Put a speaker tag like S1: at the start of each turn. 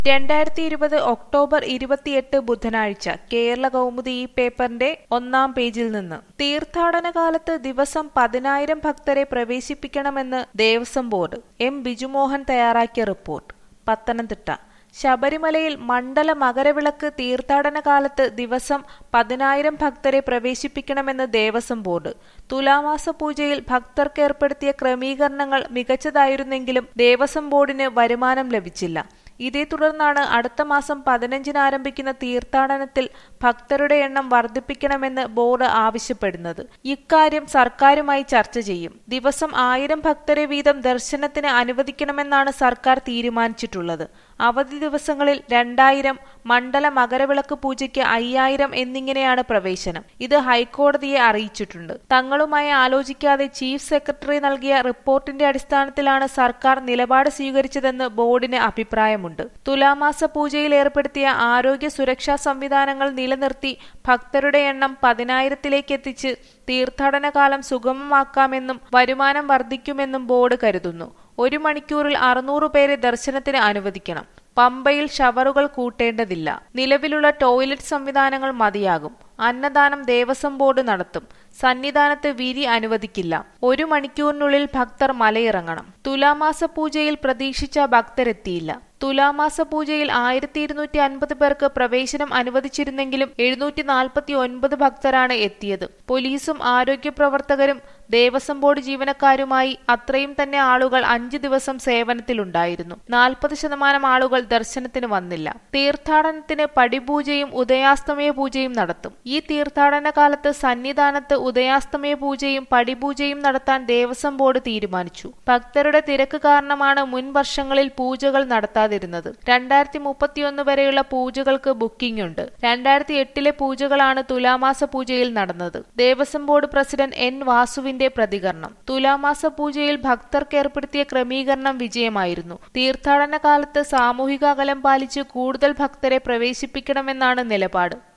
S1: രണ്ടായിരത്തി ഇരുപത് ഒക്ടോബർ ഇരുപത്തിയെട്ട് ബുധനാഴ്ച കേരള കൗമുദി ഈ പേപ്പറിന്റെ ഒന്നാം പേജിൽ നിന്ന് തീർത്ഥാടന കാലത്ത് ദിവസം പതിനായിരം ഭക്തരെ പ്രവേശിപ്പിക്കണമെന്ന് ദേവസ്വം ബോർഡ് എം ബിജുമോഹൻ തയ്യാറാക്കിയ റിപ്പോർട്ട് പത്തനംതിട്ട ശബരിമലയിൽ മണ്ഡല മകരവിളക്ക് തീർത്ഥാടന കാലത്ത് ദിവസം പതിനായിരം ഭക്തരെ പ്രവേശിപ്പിക്കണമെന്ന് ദേവസ്വം ബോർഡ് തുലാമാസ പൂജയിൽ ഭക്തർക്ക് ഏർപ്പെടുത്തിയ ക്രമീകരണങ്ങൾ മികച്ചതായിരുന്നെങ്കിലും ദേവസ്വം ബോർഡിന് വരുമാനം ലഭിച്ചില്ല ഇതേ തുടർന്നാണ് അടുത്ത മാസം പതിനഞ്ചിന് ആരംഭിക്കുന്ന തീർത്ഥാടനത്തിൽ ഭക്തരുടെ എണ്ണം വർദ്ധിപ്പിക്കണമെന്ന് ബോർഡ് ആവശ്യപ്പെടുന്നത് ഇക്കാര്യം സർക്കാരുമായി ചർച്ച ചെയ്യും ദിവസം ആയിരം ഭക്തരെ വീതം ദർശനത്തിന് അനുവദിക്കണമെന്നാണ് സർക്കാർ തീരുമാനിച്ചിട്ടുള്ളത് അവധി ദിവസങ്ങളിൽ രണ്ടായിരം മണ്ഡല മകരവിളക്ക് പൂജയ്ക്ക് അയ്യായിരം എന്നിങ്ങനെയാണ് പ്രവേശനം ഇത് ഹൈക്കോടതിയെ അറിയിച്ചിട്ടുണ്ട് തങ്ങളുമായി ആലോചിക്കാതെ ചീഫ് സെക്രട്ടറി നൽകിയ റിപ്പോർട്ടിന്റെ അടിസ്ഥാനത്തിലാണ് സർക്കാർ നിലപാട് സ്വീകരിച്ചതെന്ന് ബോർഡിന് അഭിപ്രായമുണ്ട് തുലാമാസ പൂജയിൽ ഏർപ്പെടുത്തിയ ആരോഗ്യ സുരക്ഷാ സംവിധാനങ്ങൾ നിലനിർത്തി ഭക്തരുടെ എണ്ണം പതിനായിരത്തിലേക്ക് എത്തിച്ച് തീർത്ഥാടന കാലം സുഗമമാക്കാമെന്നും വരുമാനം വർദ്ധിക്കുമെന്നും ബോർഡ് കരുതുന്നു ഒരു മണിക്കൂറിൽ അറുന്നൂറ് പേരെ ദർശനത്തിന് അനുവദിക്കണം പമ്പയിൽ ഷവറുകൾ കൂട്ടേണ്ടതില്ല നിലവിലുള്ള ടോയ്ലറ്റ് സംവിധാനങ്ങൾ മതിയാകും അന്നദാനം ദേവസ്വം ബോർഡ് നടത്തും സന്നിധാനത്ത് വിരി അനുവദിക്കില്ല ഒരു മണിക്കൂറിനുള്ളിൽ ഭക്തർ മലയിറങ്ങണം തുലാമാസ പൂജയിൽ പ്രതീക്ഷിച്ച ഭക്തരെത്തിയില്ല തുലാമാസ പൂജയിൽ ആയിരത്തി ഇരുന്നൂറ്റി അൻപത് പേർക്ക് പ്രവേശനം അനുവദിച്ചിരുന്നെങ്കിലും എഴുന്നൂറ്റി നാൽപ്പത്തി ഒൻപത് ഭക്തരാണ് എത്തിയത് പോലീസും ആരോഗ്യ പ്രവർത്തകരും ദേവസ്വം ബോർഡ് ജീവനക്കാരുമായി അത്രയും തന്നെ ആളുകൾ അഞ്ചു ദിവസം സേവനത്തിലുണ്ടായിരുന്നു നാൽപ്പത് ശതമാനം ആളുകൾ ദർശനത്തിന് വന്നില്ല തീർത്ഥാടനത്തിന് പടിപൂജയും ഉദയാസ്തമയ പൂജയും നടത്തും ഈ തീർത്ഥാടന കാലത്ത് സന്നിധാനത്ത് ഉദയാസ്തമയ പൂജയും പടിപൂജയും നടത്താൻ ദേവസ്വം ബോർഡ് തീരുമാനിച്ചു ഭക്തരുടെ തിരക്ക് കാരണമാണ് മുൻ വർഷങ്ങളിൽ പൂജകൾ നടത്താതിരുന്നത് രണ്ടായിരത്തി മുപ്പത്തിയൊന്ന് വരെയുള്ള പൂജകൾക്ക് ബുക്കിംഗ് ഉണ്ട് രണ്ടായിരത്തി എട്ടിലെ പൂജകളാണ് തുലാമാസ പൂജയിൽ നടന്നത് ദേവസ്വം ബോർഡ് പ്രസിഡന്റ് എൻ വാസുവിന്റെ പ്രതികരണം തുലാമാസ പൂജയിൽ ഭക്തർക്ക് ഏർപ്പെടുത്തിയ ക്രമീകരണം വിജയമായിരുന്നു തീർത്ഥാടന കാലത്ത് സാമൂഹിക അകലം പാലിച്ച് കൂടുതൽ ഭക്തരെ പ്രവേശിപ്പിക്കണമെന്നാണ് നിലപാട്